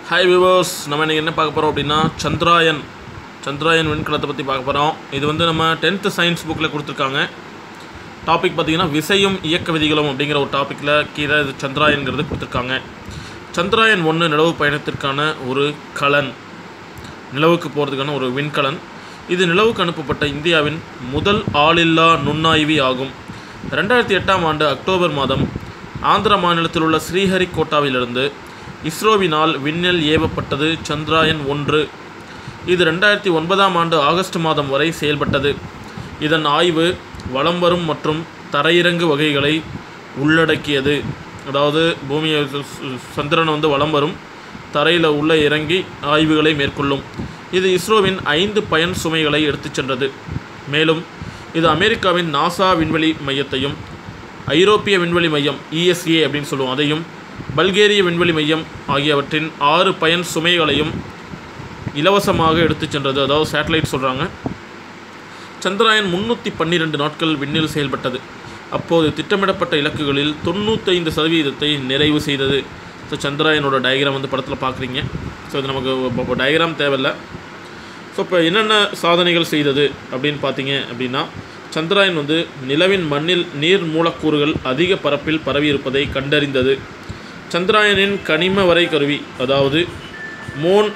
hi viewers நம்ம இன்றைக்கி என்ன பார்க்க போகிறோம் அப்படின்னா சந்திராயன் சந்திராயன் விண்கலத்தை பற்றி பார்க்க போகிறோம் இது வந்து நம்ம டென்த்து சயின்ஸ் புக்கில் கொடுத்துருக்காங்க டாபிக் பார்த்தீங்கன்னா விசையும் இயக்க விதிகளும் அப்படிங்கிற ஒரு டாப்பிக்கில் கீழே இது சந்திராயன்கிறது கொடுத்துருக்காங்க சந்திராயன் ஒன்று நிலவு பயணத்திற்கான ஒரு கலன் நிலவுக்கு போகிறதுக்கான ஒரு விண்கலன் இது நிலவுக்கு அனுப்பப்பட்ட இந்தியாவின் முதல் ஆளில்லா நுண்ணாய்வி ஆகும் ரெண்டாயிரத்தி எட்டாம் ஆண்டு அக்டோபர் மாதம் ஆந்திர மாநிலத்தில் உள்ள ஸ்ரீஹரிகோட்டாவிலிருந்து இஸ்ரோவினால் விண்ணில் ஏவப்பட்டது சந்திராயன் ஒன்று இது ரெண்டாயிரத்தி ஒன்பதாம் ஆண்டு ஆகஸ்ட் மாதம் வரை செயல்பட்டது இதன் ஆய்வு வலம் வரும் மற்றும் தரையிறங்கு வகைகளை உள்ளடக்கியது அதாவது பூமியை சு- சு- சந்திரன் வந்து வலம் வரும் தரையில் உள்ளே இறங்கி ஆய்வுகளை மேற்கொள்ளும் இது இஸ்ரோவின் ஐந்து பயன் சுமைகளை எடுத்துச் சென்றது மேலும் இது அமெரிக்காவின் நாசா விண்வெளி மையத்தையும் ஐரோப்பிய விண்வெளி மையம் இஎஸ்ஏ அப்படின்னு சொல்லுவோம் அதையும் பல்கேரிய விண்வெளி மையம் ஆகியவற்றின் ஆறு பயன் சுமைகளையும் இலவசமாக எடுத்துச் சென்றது அதாவது சேட்டலைட் சொல்கிறாங்க சந்திராயன் முன்னூற்றி பன்னிரெண்டு நாட்கள் விண்ணில் செயல்பட்டது அப்போது திட்டமிடப்பட்ட இலக்குகளில் தொண்ணூத்தைந்து சதவீதத்தை நிறைவு செய்தது ஸோ சந்திராயனோட டயக்ராம் வந்து படத்தில் பார்க்குறீங்க ஸோ இது நமக்கு டயக்ராம் தேவையில்லை ஸோ இப்போ என்னென்ன சாதனைகள் செய்தது அப்படின்னு பார்த்தீங்க அப்படின்னா சந்திராயன் வந்து நிலவின் மண்ணில் நீர் மூலக்கூறுகள் அதிக பரப்பில் பரவி இருப்பதை கண்டறிந்தது சந்திராயனின் கனிம வரை கருவி அதாவது மூன்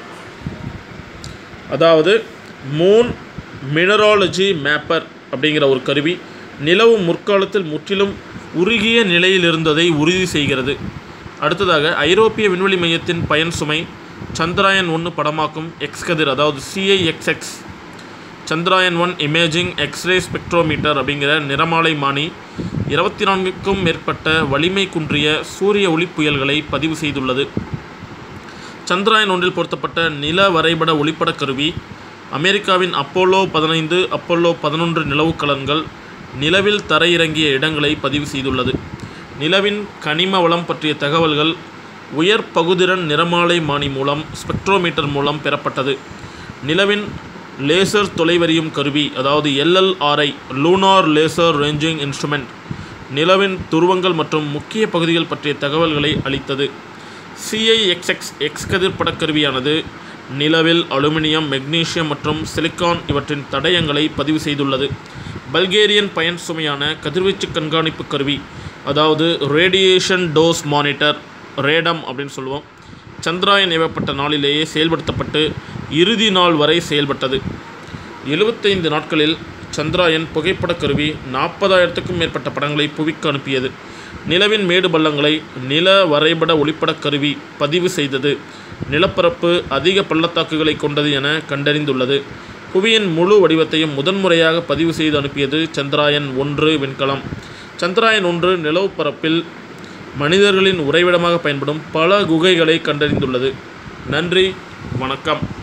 அதாவது மூன் மினராலஜி மேப்பர் அப்படிங்கிற ஒரு கருவி நிலவு முற்காலத்தில் முற்றிலும் உருகிய நிலையில் இருந்ததை உறுதி செய்கிறது அடுத்ததாக ஐரோப்பிய விண்வெளி மையத்தின் பயன் சுமை சந்திராயன் ஒன்று படமாக்கும் எக்ஸ் கதிர் அதாவது CIXX Chandrayaan one imaging x-ray spectrometer அப்படிங்கிற நிறமாலை மானி இருபத்தி நான்குக்கும் மேற்பட்ட வலிமை குன்றிய சூரிய ஒளி புயல்களை பதிவு செய்துள்ளது சந்திராயன் ஒன்றில் பொருத்தப்பட்ட நில வரைபட ஒளிப்படக் கருவி அமெரிக்காவின் அப்போலோ பதினைந்து அப்போலோ பதினொன்று நிலவுக்கலன்கள் நிலவில் தரையிறங்கிய இடங்களை பதிவு செய்துள்ளது நிலவின் கனிம வளம் பற்றிய தகவல்கள் உயர் பகுதிறன் நிறமாலை மானி மூலம் ஸ்பெக்ட்ரோமீட்டர் மூலம் பெறப்பட்டது நிலவின் லேசர் தொலைவறியும் கருவி அதாவது LLRI lunar laser ranging instrument நிலவின் துருவங்கள் மற்றும் முக்கிய பகுதிகள் பற்றிய தகவல்களை அளித்தது சிஐஎக்ஸ்எக்ஸ் எக்ஸ் கதிர் படக்கருவியானது நிலவில் அலுமினியம் மெக்னீசியம் மற்றும் சிலிக்கான் இவற்றின் தடயங்களை பதிவு செய்துள்ளது பல்கேரியன் பயன் சுமையான கதிர்வீச்சு கண்காணிப்பு கருவி அதாவது ரேடியேஷன் டோஸ் மானிட்டர் ரேடம் அப்படின்னு சொல்லுவோம் சந்திராயன் ஏவப்பட்ட நாளிலேயே செயல்படுத்தப்பட்டு இறுதி நாள் வரை செயல்பட்டது எழுபத்தைந்து நாட்களில் சந்திராயன் புகைப்படக் கருவி நாற்பதாயிரத்துக்கும் மேற்பட்ட படங்களை புவிக்கு அனுப்பியது நிலவின் மேடு பள்ளங்களை நில வரைபட ஒளிப்படக் கருவி பதிவு செய்தது நிலப்பரப்பு அதிக பள்ளத்தாக்குகளை கொண்டது என கண்டறிந்துள்ளது புவியின் முழு வடிவத்தையும் முதன்முறையாக பதிவு செய்து அனுப்பியது சந்திராயன் ஒன்று விண்கலம் சந்திராயன் ஒன்று நிலவுப் பரப்பில் மனிதர்களின் உறைவிடமாக பயன்படும் பல குகைகளை கண்டறிந்துள்ளது நன்றி வணக்கம்